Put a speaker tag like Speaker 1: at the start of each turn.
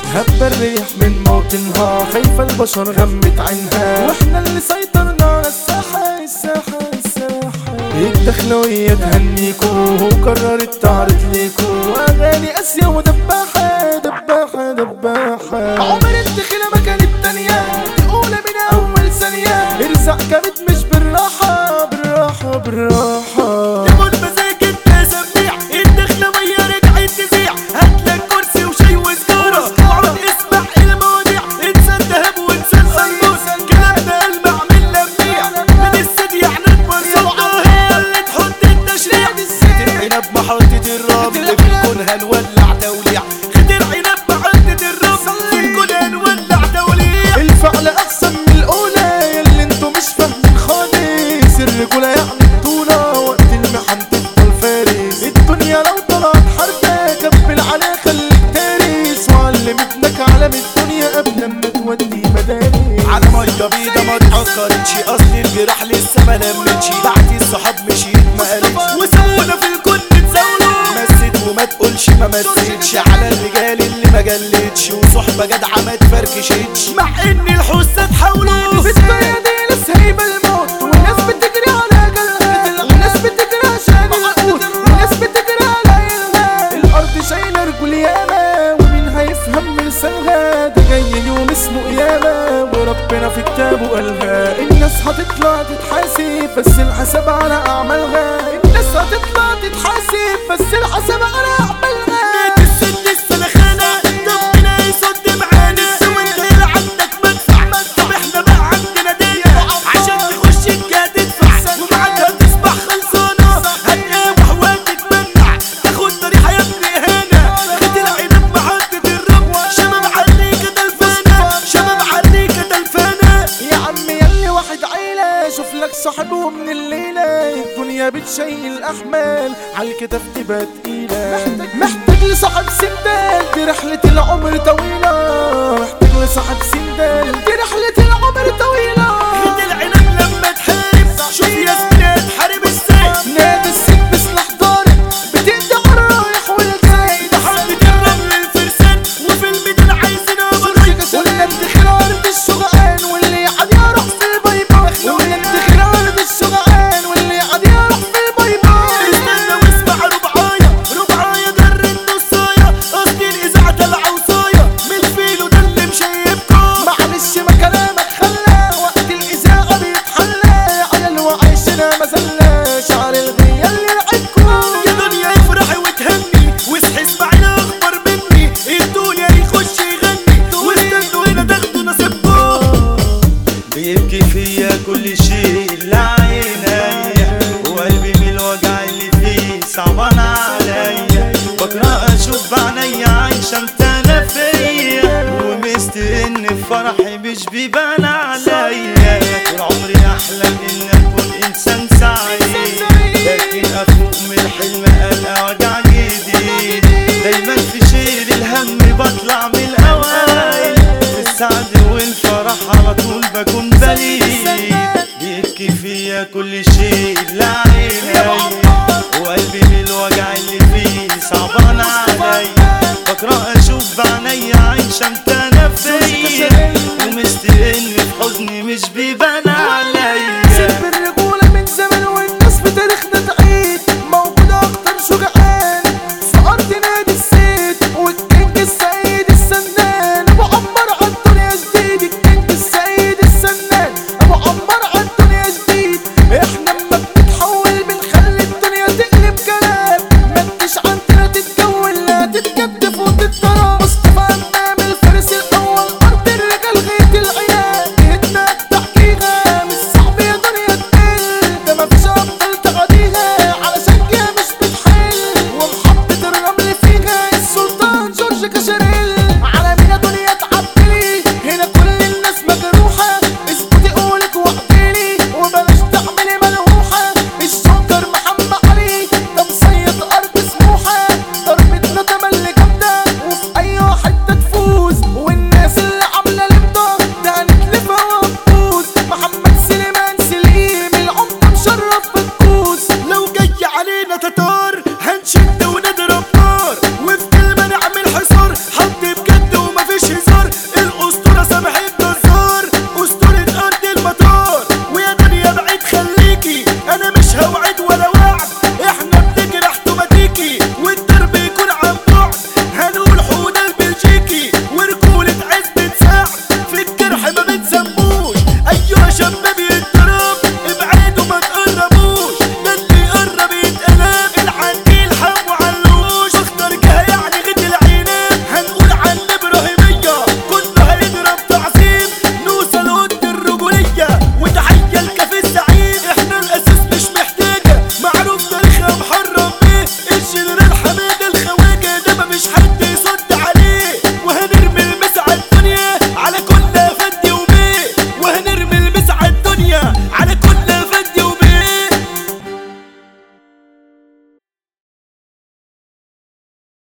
Speaker 1: هب الريح من موطنها خايفة البشر غمت عينها واحنا اللي سيطرنا على الساحة الساحة الساحة الدخلوية تهنيكو وقررت تعرض ليكو أغاني قاسية ودباحة دباحة دباحة عمر الدخلة ما كانت تانية تقولها من أول ثانية ارزع كانت مش بالراحة بالراحة بالراحة
Speaker 2: ياخد مزاج انت سميع الدخلة ويا رجعت تزيع هاتلك كرسي وشاي وسجارة واقعد اسمع المواضيع انسى الذهب وانسى الصيون كلامنا المع من لميع من السد يعني المرصوعة هي اللي تحط التشريع خدر عنب محطة الرمل في الكون هنولع توليع خدر عنب محطة الرمل في الكون هنولع توليع
Speaker 1: الفعل احسن من الاولى ياللي انتوا مش فاهمين خالص الرجولة يعني بطولة وقت المحن تفضل فارس الدنيا لو طلعت حربة كبل عليها خليك تارس وعلم ابنك علم الدنيا قبل ما تودي مدارس
Speaker 2: على ميه بيضة ما اتأخرتش اصل الجراح لسه ما لمتش بعت الصحاب مشيت ما قالتش وسابونا في الكون نتزاولوا مسيت وما تقولش ما مسيتش على الرجال اللي ما جلتش وصحبة جدعة ما تفركشتش مع ان الحسة تحاولوا
Speaker 1: في الدنيا دي ناس هيبة الموت والناس بتجري على جلها والناس بتجري عشان القوت والناس بتجري على عيلها الارض شايلة رجول ياما ومين هيفهم مرسالها ده جاي يوم اسمه قيامة وربنا في كتابه قالها الناس هتطلع تتحاسب بس الحساب على اعمالها الناس هتطلع تتحاسب بس الحساب على اعمالها
Speaker 2: الست السلخانة ربنا يصد معانا وانت عندك مدفع طب احنا بقى عندنا دية عشان تخش الجهة تدفع ومعاك هتصبح خلصانة هتقاوح وتتمنع تاخد طريقة يا ابني هنا خد العنب محطة الرب شباب عليك دلفانة شباب عليك دلفانة
Speaker 1: يا عم يلي واحد عيلة شوف لك صاحبه من الليلة الدنيا بتشيل الأحمال عالكتف تبقى تقيلة محتاج لصاحب سندال دي رحلة العمر طويلة محتاج لصاحب سندال دي رحلة العمر طويلة
Speaker 2: خد العنب لما تحارب شوف يا زميلي تحارب ازاي
Speaker 1: نادي السيف بسلاح ضارب بتقطع الرايح والجاي
Speaker 2: محطة الرمل الفرسان وفي الميدان عايزين ابو
Speaker 1: ولا انتخار بالشجعان واللي قاعد يروح في البيبان ولا انتخار بالشجعان واللي قاعد يروح في البيبان
Speaker 2: استنى واسمع ربعاية ربعاية جر النصاية قصدي الإذاعة العوصاية من فيلو ده اللي مشيبكم
Speaker 1: معلش ما كلامك خلى وقت الإذاعة بيتحلى عيال وعايشنا مزلة شعر الغية اللي لعبكم
Speaker 2: يا دنيا افرحي وتهني واصحي اسمعينا اخبر مني الدنيا يخش يغني واستنوا هنا تاخدوا نصيبكم
Speaker 3: بيبكي فيا كل شيء اللي عينيا وقلبي من الوجع اللي فيه صعبان عليا بكره اشوف بعينيا عايشه امتنى فيا ومست ان فرحي مش بيبان عليا طول عمري احلم ان اكون انسان سعيد لكن افوق من الحلم القى وجع جديد دايما في شيل الهم بطلع من الاوائل في السعد والفرح على طول بكون بليد بيبكي فيا كل شيء لا عيني وقلبي من الوجع اللي فيه صعبان عليا بكره اشوف بعينيا عايشه امتنى فيا ومستني في حزني مش بيبان